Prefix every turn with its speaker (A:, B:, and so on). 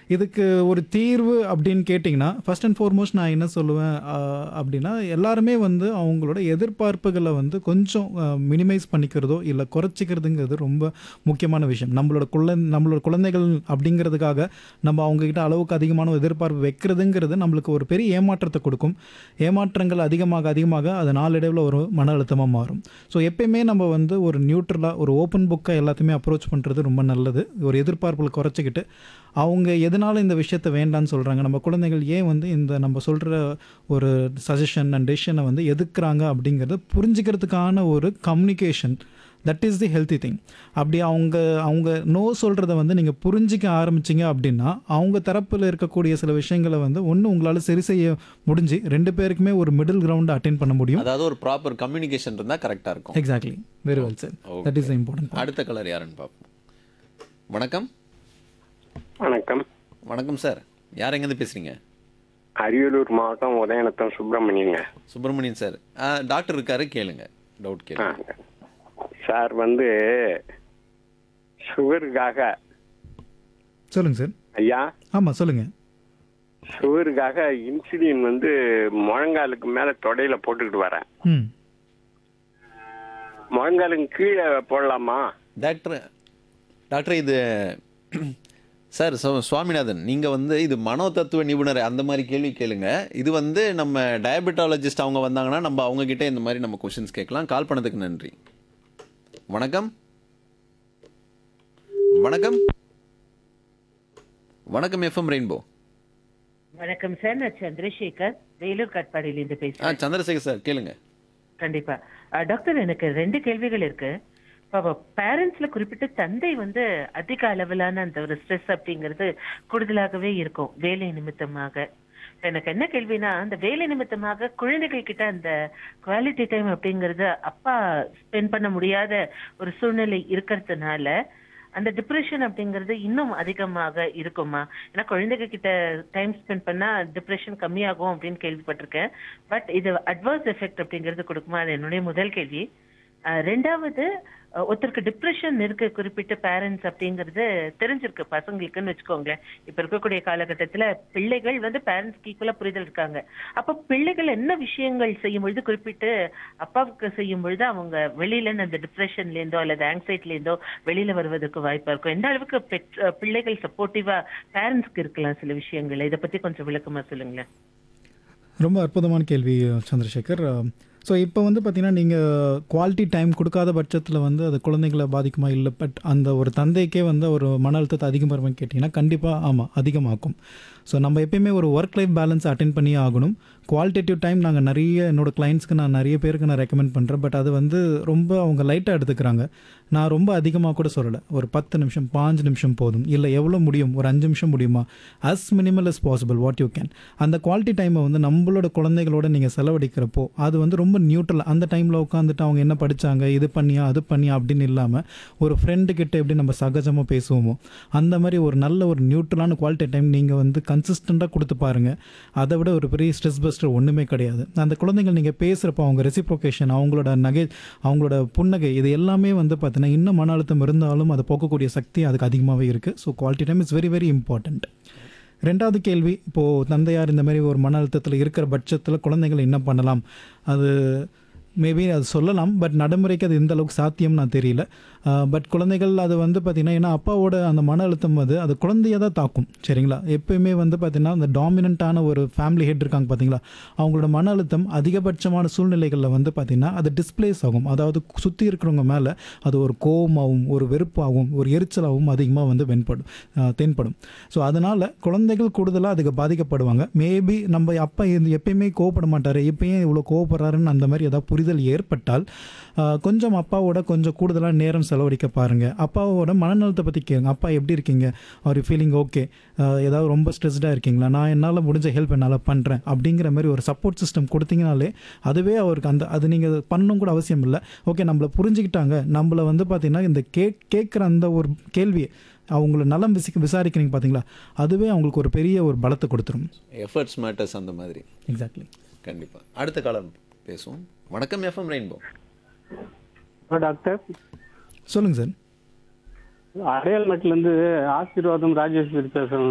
A: இதுக்கு ஒரு தீர்வு அப்படின்னு கேட்டிங்கன்னா ஃபர்ஸ்ட் அண்ட் ஃபார்மோஸ்ட் நான் என்ன சொல்லுவேன் ஆஹ், அப்படின்னா எல்லாருமே வந்து அவங்களோட எதிர்பார்ப்புகளை வந்து கொஞ்சம் மினிமைஸ் பண்ணிக்கிறதோ இல்லை குறைச்சிக்கிறதுங்கிறது ரொம்ப முக்கியமான விஷயம் நம்மளோட குழந்தை நம்மளோட குழந்தைகள் அப்படிங்கிறதுக்காக நம்ம அவங்கக்கிட்ட அளவுக்கு அதிகமான எதிர்பார்ப்பு வைக்கிறதுங்கிறது நம்மளுக்கு ஒரு பெரிய ஏமாற்றத்தை கொடுக்கும் ஏமாற்றங்கள் அதிகமாக அதிகமாக அது நாளடைவில் ஒரு மன அழுத்தமாக மாறும் ஸோ எப்பயுமே நம்ம வந்து ஒரு நியூட்ரலாக ஒரு ஓப்பன் புக்கை எல்லாத்தையுமே அப்ரோச் பண்ணுறது ரொம்ப நல்லது ஒரு எதிர்பார்ப்புகளை குறைச்சிக்கிட்டு அவங்க எதனால இந்த விஷயத்தை வேண்டான்னு சொல்கிறாங்க நம்ம குழந்தைகள் ஏன் வந்து இந்த நம்ம சொல்கிற ஒரு சஜஷன் அண்ட் டெசிஷனை வந்து எதுக்குறாங்க அப்படிங்கிறத புரிஞ்சுக்கிறதுக்கான ஒரு communication that is the healthy thing அப்படி அவங்க அவங்க நோ சொல்கிறத வந்து நீங்கள் புரிஞ்சிக்க ஆரம்பிச்சிங்க அப்படின்னா அவங்க தரப்பில் இருக்கக்கூடிய சில விஷயங்களை வந்து ஒன்று உங்களால் சரி செய்ய முடிஞ்சு ரெண்டு பேருக்குமே ஒரு மிடில் கிரவுண்ட் அட்டென்ட் பண்ண முடியும்
B: அதாவது ஒரு ப்ராப்பர் கம்யூனிகேஷன் இருந்தா கரெக்டா இருக்கும்
A: exactly very well sir that is important
B: அடுத்த கலர் யாருன்னு பார்ப்போம் வணக்கம்
C: வணக்கம்
B: வணக்கம் சார் யார் எங்கேருந்து பேசுறீங்க
C: அரியலூர் மாவட்டம் உதயநத்தம் சுப்பிரமணியங்க
B: சுப்பிரமணியன் சார் ஆ, டாக்டர் இருக்காரு கேளுங்க டவுட்
C: ஆ.
B: கேளுங்க
C: சார் வந்து சுகருக்காக
A: சொல்லுங்கள் சார்
C: ஐயா
A: ஆமாம் சொல்லுங்கள்
C: சுகருக்காக இன்சுலின் வந்து முழங்காலுக்கு மேல தொடையில போட்டுக்கிட்டு வரேன்
A: ம்
C: முழங்காலுக்கு கீழே போடலாமா
B: டாக்டர் டாக்டர் இது சார் சு- சுவாமிநாதன் நீங்க வந்து இது மனோ தத்துவ நிபுணர் அந்த மாதிரி கேள்வி கேளுங்க இது வந்து நம்ம டயபெட்டாலஜிஸ்ட் அவங்க வந்தாங்கன்னா நம்ம அவங்க கிட்ட இந்த மாதிரி நம்ம கொஸ்டின்ஸ் கேட்கலாம் கால் பண்ணதுக்கு நன்றி வணக்கம் வணக்கம் வணக்கம் எஃப்எம் ரெயின்போ
D: வணக்கம் சார் நான் சந்திரசேகர் வேலூர் கட்பாடியிலிருந்து
B: ஆ
D: பேசுறேன்
B: சந்திரசேகர் சார் கேளுங்க
D: கண்டிப்பா அஹ், டாக்டர் எனக்கு ரெண்டு கேள்விகள் இருக்கு பேரண்ட்ஸ்ல குறிப்பிட்டு தந்தை வந்து அதிக அளவிலான அந்த ஒரு ஸ்ட்ரெஸ் அப்படிங்கிறது கூடுதலாகவே இருக்கும் வேலை நிமித்தமாக இப்ப எனக்கு என்ன கேள்வினா அந்த வேலை நிமித்தமாக குழந்தைகள் கிட்ட அந்த குவாலிட்டி டைம் அப்படிங்கறது அப்பா ஸ்பெண்ட் பண்ண முடியாத ஒரு சூழ்நிலை இருக்கிறதுனால அந்த டிப்ரெஷன் அப்படிங்கிறது இன்னும் அதிகமாக இருக்குமா ஏன்னா குழந்தைங்க கிட்ட டைம் ஸ்பெண்ட் பண்ணா டிப்ரெஷன் கம்மியாகும் அப்படின்னு கேள்விப்பட்டிருக்கேன் பட் இது அட்வர்ஸ் எஃபெக்ட் அப்படிங்கிறது கொடுக்குமா அது என்னுடைய முதல் கேள்வி அஹ் ரெண்டாவது அஹ் ஒருத்தருக்கு டிப்ரெஷன் இருக்கு குறிப்பிட்ட பேரண்ட்ஸ் அப்படிங்கிறது தெரிஞ்சிருக்கு பசங்களுக்குன்னு வச்சுக்கோங்களேன் இப்ப இருக்கக்கூடிய காலகட்டத்துல பிள்ளைகள் வந்து பேரண்ட்ஸ்க்கு ஈக்குவலா புரிதல் இருக்காங்க அப்ப பிள்ளைகள் என்ன விஷயங்கள் செய்யும் பொழுது குறிப்பிட்டு அப்பாவுக்கு செய்யும் பொழுது அவங்க வெளியில இருந்து அந்த டிப்ரெஷன்ல இருந்தோ அல்லது ஆங்ஸைட்டில இருந்தோ வெளியில வருவதற்கு வாய்ப்பா இருக்கும் எந்த அளவுக்கு பெற்ற பிள்ளைகள் சப்போர்ட்டிவா பேரண்ட்ஸ்க்கு இருக்கலாம் சில விஷயங்கள் இதை பத்தி கொஞ்சம் விளக்கமா சொல்லுங்களேன்
A: ரொம்ப அற்புதமான கேள்வி சந்திரசேகர் ஸோ இப்போ வந்து பார்த்தீங்கன்னா நீங்கள் குவாலிட்டி டைம் கொடுக்காத பட்சத்தில் வந்து அது குழந்தைங்களை பாதிக்குமா இல்லை பட் அந்த ஒரு தந்தைக்கே வந்து ஒரு மன அழுத்தத்தை அதிகமாக கேட்டிங்கன்னா கண்டிப்பாக ஆமாம் அதிகமாக்கும் ஸோ நம்ம எப்பயுமே ஒரு ஒர்க் லைஃப் பேலன்ஸ் அட்டென்ட் பண்ணியே ஆகணும் குவாலிட்டேட்டிவ் டைம் நாங்கள் நிறைய என்னோட கிளைண்ட்ஸ்க்கு நான் நிறைய பேருக்கு நான் ரெக்கமெண்ட் பண்ணுறேன் பட் அது வந்து ரொம்ப அவங்க லைட்டாக எடுத்துக்கிறாங்க நான் ரொம்ப அதிகமாக கூட சொல்லலை ஒரு பத்து நிமிஷம் பாஞ்சு நிமிஷம் போதும் இல்லை எவ்வளோ முடியும் ஒரு அஞ்சு நிமிஷம் முடியுமா as minimal as possible what you can அந்த குவாலிட்டி டைமை வந்து நம்மளோட குழந்தைகளோட நீங்கள் செலவழிக்கிறப்போ அது வந்து ரொம்ப நியூட்ரல் அந்த டைமில் உட்காந்துட்டு அவங்க என்ன படித்தாங்க இது பண்ணியா அது பண்ணியா அப்படின்னு இல்லாமல் ஒரு ஃப்ரெண்டு கிட்ட எப்படி நம்ம சகஜமாக பேசுவோமோ அந்த மாதிரி ஒரு நல்ல ஒரு நியூட்ரலான குவாலிட்டி டைம் நீங்கள் வந்து கன்சிஸ்டண்ட்டாக கொடுத்து பாருங்கள் அதை விட ஒரு பெரிய ஸ்ட்ரெஸ் பஸ்டர் ஒன்றுமே கிடையாது அந்த குழந்தைகள் நீங்கள் பேசுகிறப்போ அவங்க ரெசிப்ரோகேஷன் அவங்களோட நகை அவங்களோட புன்னகை இது எல்லாமே வந்து பார்த்தீங்கன்னா இன்னும் மன அழுத்தம் இருந்தாலும் அதை போக்கக்கூடிய சக்தி அதுக்கு அதிகமாகவே இருக்குது so quality time is very very important ரெண்டாவது கேள்வி இப்போது தந்தையார் இந்த மாதிரி ஒரு மன அழுத்தத்தில் இருக்கிற பட்சத்தில் குழந்தைகள் என்ன பண்ணலாம் அது மேபி அது சொல்லலாம் பட் நடைமுறைக்கு அது எந்த அளவுக்கு சாத்தியம் நான் தெரியல பட் குழந்தைகள் அது வந்து பார்த்திங்கன்னா ஏன்னா அப்பாவோட அந்த மன அழுத்தம் அது அது குழந்தைய தான் தாக்கும் சரிங்களா எப்பயுமே வந்து பார்த்திங்கன்னா அந்த டாமினண்ட்டான ஒரு ஃபேமிலி ஹெட் இருக்காங்க பார்த்தீங்களா அவங்களோட மன அழுத்தம் அதிகபட்சமான சூழ்நிலைகளில் வந்து பார்த்திங்கன்னா அது டிஸ்பிளேஸ் ஆகும் அதாவது சுற்றி இருக்கிறவங்க மேலே அது ஒரு கோபமாகவும் ஒரு வெறுப்பாகவும் ஒரு எரிச்சலாகவும் அதிகமாக வந்து வெண்படும் அஹ், தென்படும் ஸோ அதனால் குழந்தைகள் கூடுதலாக அதுக்கு பாதிக்கப்படுவாங்க மேபி நம்ம அப்பா இது எப்பயுமே கோவப்பட மாட்டார் எப்பயும் இவ்வளோ கோவப்படுறாருன்னு அந்த மாதிரி ஏதாவது புரிதல் ஏற்பட்டால் அஹ், கொஞ்சம் அப்பாவோட கொஞ்சம் கூடுதலாக நேரம் செலவழிக்க பாருங்கள் அப்பாவோட மனநலத்தை பற்றி கேளுங்க அப்பா எப்படி இருக்கீங்க அவர் ஃபீலிங் ஓகே ஏதாவது ரொம்ப ஸ்ட்ரெஸ்டாக இருக்கீங்களா நான் என்னால் முடிஞ்ச ஹெல்ப் என்னால் பண்ணுறேன் அப்படிங்கிற மாதிரி ஒரு சப்போர்ட் சிஸ்டம் கொடுத்தீங்கனாலே அதுவே அவருக்கு அந்த அது நீங்கள் பண்ணணும் கூட அவசியம் இல்லை ஓகே நம்மளை புரிஞ்சுக்கிட்டாங்க நம்மளை வந்து பார்த்திங்கன்னா இந்த கே கேட்குற அந்த ஒரு கேள்வி அவங்கள நலம் விசி விசாரிக்கிறீங்க பார்த்தீங்களா அதுவே அவங்களுக்கு ஒரு பெரிய ஒரு பலத்தை கொடுத்துரும்
B: எஃபர்ட்ஸ் மேட்டர்ஸ் அந்த மாதிரி
A: எக்ஸாக்ட்லி
B: கண்டிப்பா அடுத்த காலம் பேசுவோம் வணக்கம் எஃப்எம் ரெயின்போ
C: டாக்டர்
A: சொல்லுங்கள் சார்
C: அடையாளமட்டிலேருந்து ஆசீர்வாதம் ராஜேஸ்வரி பேசுகிறேன்